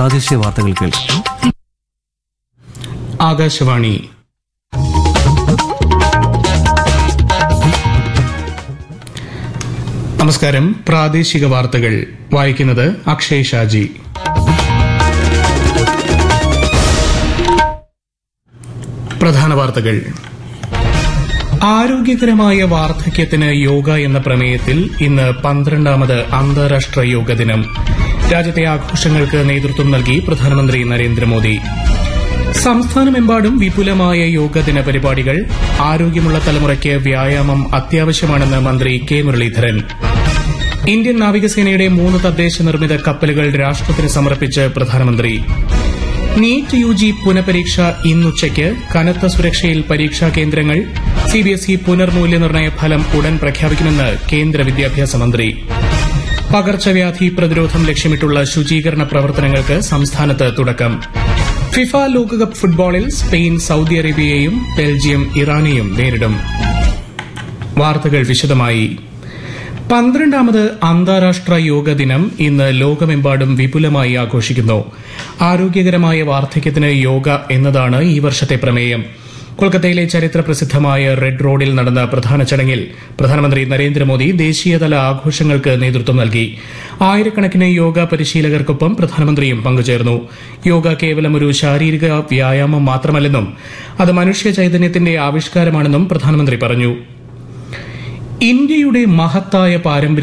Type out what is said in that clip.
പ്രാദേശിക വാർത്തകൾ കേൾക്കാം ആകാശവാണി നമസ്കാരം പ്രാദേശിക വാർത്തകൾ വായിക്കുന്നത് അക്ഷയ് ഷാജി പ്രധാന വാർത്തകൾ ആരോഗ്യകരമായ വാർദ്ധക്യത്തിന് യോഗ എന്ന പ്രമേയത്തിൽ ഇന്ന് പന്ത്രണ്ടാമത് അന്താരാഷ്ട്ര യോഗ ദിനം രാജ്യത്തെ ആഘോഷങ്ങൾക്ക് നേതൃത്വം നൽകി പ്രധാനമന്ത്രി നരേന്ദ്രമോദി സംസ്ഥാനമെമ്പാടും വിപുലമായ യോഗദിന പരിപാടികൾ ആരോഗ്യമുള്ള തലമുറയ്ക്ക് വ്യായാമം അത്യാവശ്യമാണെന്ന് മന്ത്രി കെ മുരളീധരൻ ഇന്ത്യൻ നാവികസേനയുടെ മൂന്ന് തദ്ദേശ നിർമ്മിത കപ്പലുകൾ രാഷ്ട്രത്തിന് സമർപ്പിച്ച് പ്രധാനമന്ത്രി നീറ്റ് യു ജി പുനഃപരീക്ഷ ഇന്നുച്ചയ്ക്ക് കനത്ത സുരക്ഷയിൽ പരീക്ഷാ കേന്ദ്രങ്ങൾ സിബിഎസ്ഇ പുനർമൂല്യനിർണ്ണയ ഫലം ഉടൻ പ്രഖ്യാപിക്കുമെന്ന് കേന്ദ്ര വിദ്യാഭ്യാസ മന്ത്രി പകർച്ചവ്യാധി പ്രതിരോധം ലക്ഷ്യമിട്ടുള്ള ശുചീകരണ പ്രവർത്തനങ്ങൾക്ക് സംസ്ഥാനത്ത് തുടക്കം ഫിഫ ലോകകപ്പ് ഫുട്ബോളിൽ സ്പെയിൻ സൌദി അറേബ്യയെയും ബെൽജിയം ഇറാനെയും നേരിടും വാർത്തകൾ വിശദമായി പന്ത്രണ്ടാമത് അന്താരാഷ്ട്ര യോഗ ദിനം ഇന്ന് ലോകമെമ്പാടും വിപുലമായി ആഘോഷിക്കുന്നു ആരോഗ്യകരമായ വാർദ്ധക്യത്തിന് യോഗ എന്നതാണ് ഈ വർഷത്തെ പ്രമേയം കൊൽക്കത്തയിലെ ചരിത്ര പ്രസിദ്ധമായ റെഡ് റോഡിൽ നടന്ന പ്രധാന ചടങ്ങിൽ പ്രധാനമന്ത്രി നരേന്ദ്രമോദി ദേശീയതല ആഘോഷങ്ങൾക്ക് നേതൃത്വം നൽകി ആയിരക്കണക്കിന് യോഗ പരിശീലകർക്കൊപ്പം പ്രധാനമന്ത്രിയും പങ്കുചേർന്നു യോഗ കേവലം ഒരു ശാരീരിക വ്യായാമം മാത്രമല്ലെന്നും അത് മനുഷ്യ ചൈതന്യത്തിന്റെ ആവിഷ്കാരമാണെന്നും പ്രധാനമന്ത്രി പറഞ്ഞു ഇന്ത്യയുടെ മഹത്തായ പാരമ്പര്യം